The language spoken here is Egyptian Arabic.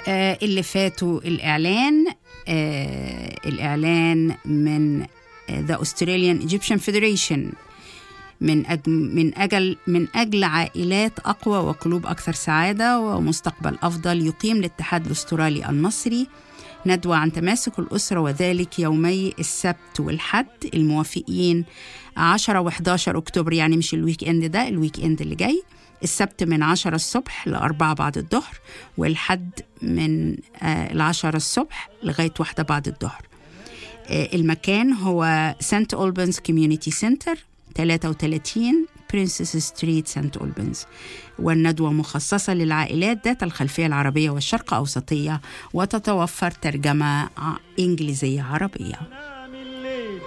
آه اللي فاتوا الإعلان آه الإعلان من ذا أستراليان Egyptian Federation من أجل من أجل من أجل عائلات أقوى وقلوب أكثر سعادة ومستقبل أفضل يقيم الاتحاد الأسترالي المصري ندوة عن تماسك الأسرة وذلك يومي السبت والحد الموافقين 10 و11 أكتوبر يعني مش الويك إند ده الويك إند اللي جاي السبت من 10 الصبح لأربعة بعد الظهر والحد من آه العشرة الصبح لغاية واحدة بعد الظهر آه المكان هو سانت أولبنز كوميونيتي سنتر 33 برنسس ستريت سانت أولبنز والندوة مخصصة للعائلات ذات الخلفية العربية والشرق أوسطية وتتوفر ترجمة إنجليزية عربية